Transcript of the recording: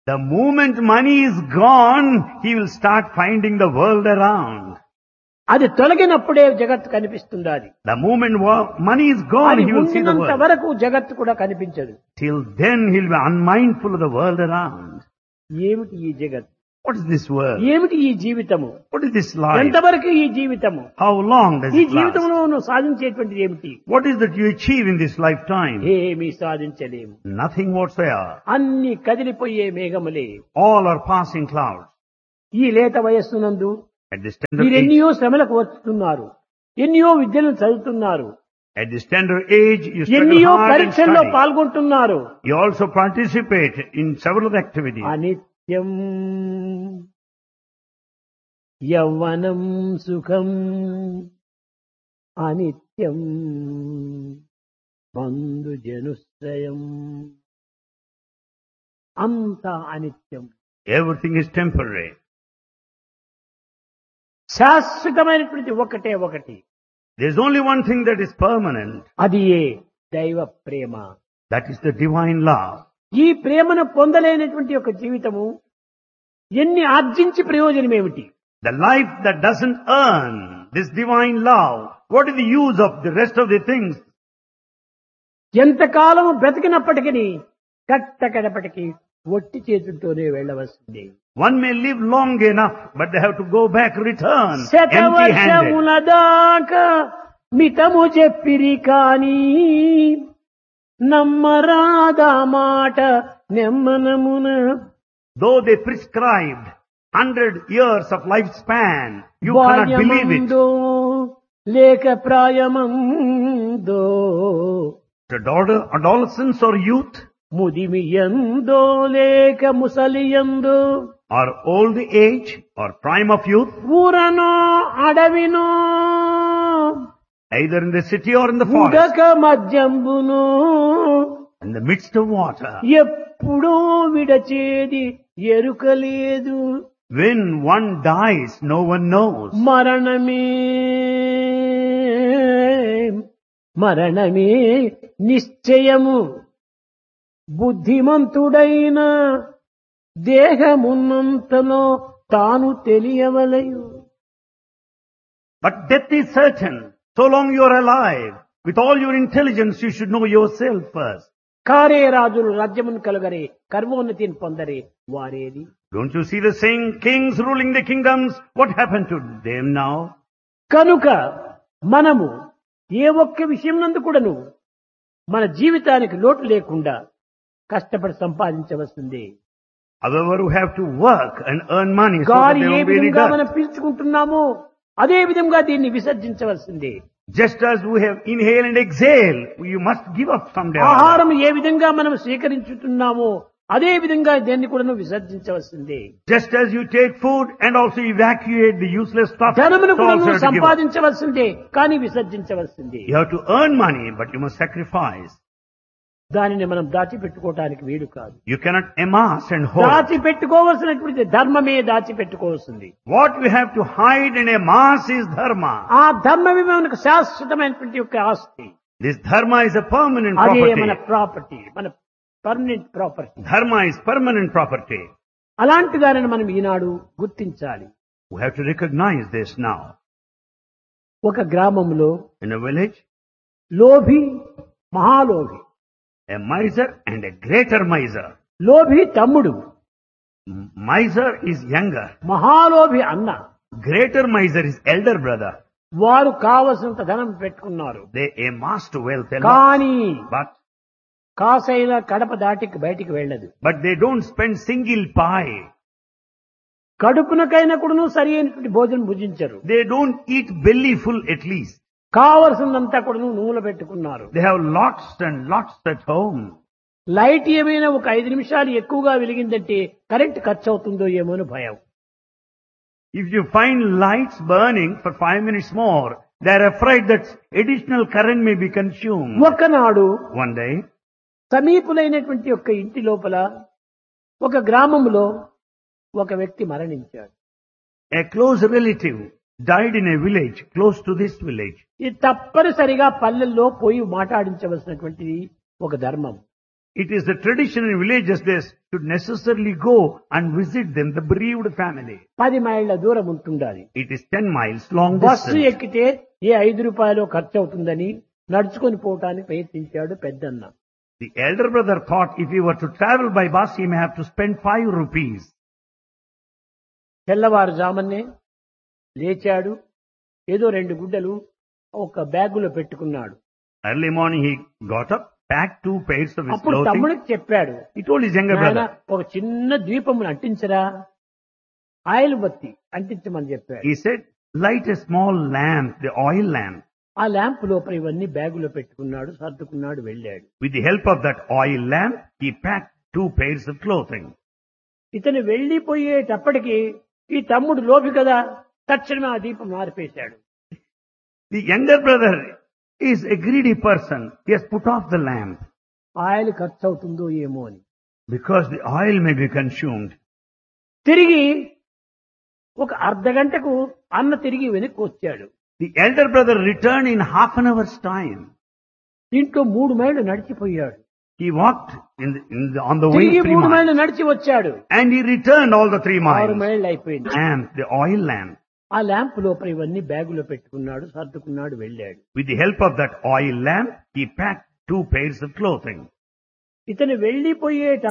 The moment money is gone, he will start finding the world around. అది తొలగినప్పుడే జగత్తు కనిపిస్తుంది అది The moment wo- money is gone, అది he will see the ఉన్నంత world. వరకు జగత్తు కూడా కనిపించదు Till then, he'll be unmindful of the world around. ఏమిటి ఈ జగత్ What is this world? ఏమిటి ఈ జీవితము What is this life? ఎంతవరకు ఈ జీవితము How long does ఈ it last? జీవితంలో నువ్వు సాధించేటువంటిది ఏమిటి What is that you achieve in this lifetime? ఏమీ సాధించలేము Nothing whatsoever. అన్ని కదిలిపోయే మేఘములే All are passing clouds. ఈ లేత వయస్సునందు At this tender మీరు age, ఎన్నో శ్రమలకు వస్తున్నారు ఎన్నో విద్యలను చదువుతున్నారు at this tender age, you struggle ఎన్నో hard and పరీక్షల్లో study. పాల్గొంటున్నారు You also participate in several activities. అనిత్యం యవ్వనం సుఖం అనిత్యం బంధుజనుశ్రయం అంతా అనిత్యం Everything is temporary. శాశ్వతమైనటువంటి ఒకటే ఒకటి There's only one thing that is permanent. అది ఏ దైవ ప్రేమ That is the divine love. ఈ ప్రేమను పొందలేనటువంటి ఒక జీవితము ఎన్ని ఆర్జించి ప్రయోజనం ఏమిటి The life that doesn't earn this divine love, what is the use of the rest of the things? ఎంతకాలము బ్రతికినప్పటికీ కట్టకడపటికి ఒట్టి చేతులతోనే వెళ్ళవలసింది One may live long enough, but they have to go back, return, empty-handed. శతవర్షముల దాకా మితము చెప్పిరి కాని నమ్మరాదా మాట నెమ్మనమున Though they prescribed hundred years of lifespan, you cannot believe it. బాల్యమందో లేక ప్రాయమందో The daughter, adolescence or youth, ముదిమి ఎందో లేక ముసలియందో or old age, or prime of youth, ఊరనో అడవినో either in the city or in the forest, ఉడక మధ్యంబునో in the midst of water. ఎప్పుడో విడచేది ఎరుకలేదు When one dies, no one knows. మరణమే మరణమే నిశ్చయము బుద్ధిమంతుడైన దేహమున్నంతలో తాను తెలియవలయు But death is certain. So long you are alive, with all your intelligence, you should know yourself first. కారే రాజులు రాజ్యమును కలుగరే కర్మోన్నతిని పొందరే వారేది Don't you see the saying, kings ruling the kingdoms? What happened to them now? కనుక మనము ఏ ఒక్క విషయం నందు కూడాను మన జీవితానికి లోటు లేకుండా కష్టపడి సంపాదించవలసిందే However, we have to work and earn money so that గాలి there A won't be any విధంగా death. మనం పీల్చుకుంటున్నామో అదే విధంగా దీన్ని విసర్జించవలసిందే Just as we have inhale and exhale, you must give up someday. or other. ఆహారం ఏ విధంగా మనం స్వీకరించుతున్నామో అదే విధంగా దీన్ని కూడా విసర్జించవలసిందే Just as you take food and also evacuate the useless stuff, ధనమును so కూడా also you నువ్వు have to give up. సంపాదించవలసిందే కానీ విసర్జించవలసిందే You have to earn money, but you must sacrifice. దానిని మనం దాచిపెట్టుకోవటానికి వీలు కాదు You cannot amass and hold. దాచిపెట్టుకోవలసినటువంటి ధర్మమే దాచిపెట్టుకోవాల్సింది What we have to hide and amass is dharma. ఆ ధర్మమే మనకు శాశ్వతమైనటువంటి యొక్క ఆస్తి This dharma is a permanent అదే property. మన ప్రాపర్టీ మన permanent property Dharma is permanent property. అలాంటి దానిని మనం ఈనాడు గుర్తించాలి We have to recognize this now. ఒక గ్రామంలో In a village, లోభి మహాలోభి a miser and a greater miser. లోభి తమ్ముడు Miser is younger. మహాలోభి అన్న Greater miser is elder brother. వారు కావలసినంత ధనం పెట్టుకున్నారు They amassed wealth a lot. కానీ But, కాసైన కడప దాటికి బయటికి వెళ్ళదు but they don't spend single pie. కడుపునకైనా కూడాను సరి అయినటువంటి భోజనం భుజించరు They don't eat belly full at least. కావలసినంతా కూడాను నూనె పెట్టుకున్నారు They have lots and lots at home. Light ఏమైనా ఒక ఐదు నిమిషాలు ఎక్కువగా వెలిగిందంటే కరెంట్ ఖర్చు అవుతుందో ఏమో అని భయం If you find lights burning for five minutes more, they're afraid that additional current may be consumed. ఒకనాడు One day, సమీపులైనటువంటి యొక్క ఇంటి లోపల ఒక గ్రామంలో ఒక వ్యక్తి మరణించాడు a close relative died in a village close to this village. ఇది తప్పనిసరిగా పల్లెల్లో పోయి మాట్లాడించవలసినటువంటిది ఒక ధర్మం It is the tradition in villages they should necessarily go and visit them, the bereaved family. పది మైళ్ళ దూరం ఉంటుండాలి It is 10 miles long bus distance. ఎక్కితే ఏ ఐదు రూపాయలు ఖర్చు అవుతుందని నడుచుకొని పోవటానికి ప్రయత్నించాడు పెద్దన్న The elder brother thought if he were to travel by bus, he may have to spend 5 rupees. తెల్లవారుజామునే లేచాడు ఏదో రెండు గుడ్డలు ఒక బ్యాగులో పెట్టుకున్నాడు Early morning he got up, packed two pairs of his అప్పుడు clothing. తమ్ముడికి చెప్పాడు He told his younger "నాయనా, brother. ఒక చిన్న ద్వీపమును అంటించరా ఆయిల్ బత్తి అంటించమని చెప్పాడు He said, light a small lamp, the oil lamp. ఆ ల్యాంప్ లోపల ఇవన్నీ బ్యాగులో పెట్టుకున్నాడు సర్దుకున్నాడు వెళ్ళాడు With the help of that oil lamp, he packed two pairs of clothing. ఇతను వెళ్లిపోయేటప్పటికి ఈ తమ్ముడు లోపి కదా తక్షణమే ఆ దీపం మారిపేశాడు The younger brother is a greedy person. He has put off the lamp oil ఖర్చు అవుతుందో ఏమో అని because the oil may be consumed. తిరిగి ఒక అర్ధ గంటకు అన్న తిరిగి వెనక్కి వచ్చాడు The elder brother returned in half an hour's time. దీంట్లో మూడు మైళ్ళు నడిచిపోయాడు He walked in the, in the, on the way తిరిగి three మూడు miles. మైళ్ళు నడిచి వచ్చాడు And he returned all the three ఆరు miles. మైళ్ళు అయిపోయింది Lamp, the oil lamp. ఆ ల్యాంప్ లోపల ఇవన్నీ బ్యాగులో పెట్టుకున్నాడు సర్దుకున్నాడు వెళ్ళాడు With the help of that oil lamp, he packed two pairs of clothing. ఇతను వెళ్లిపోయేట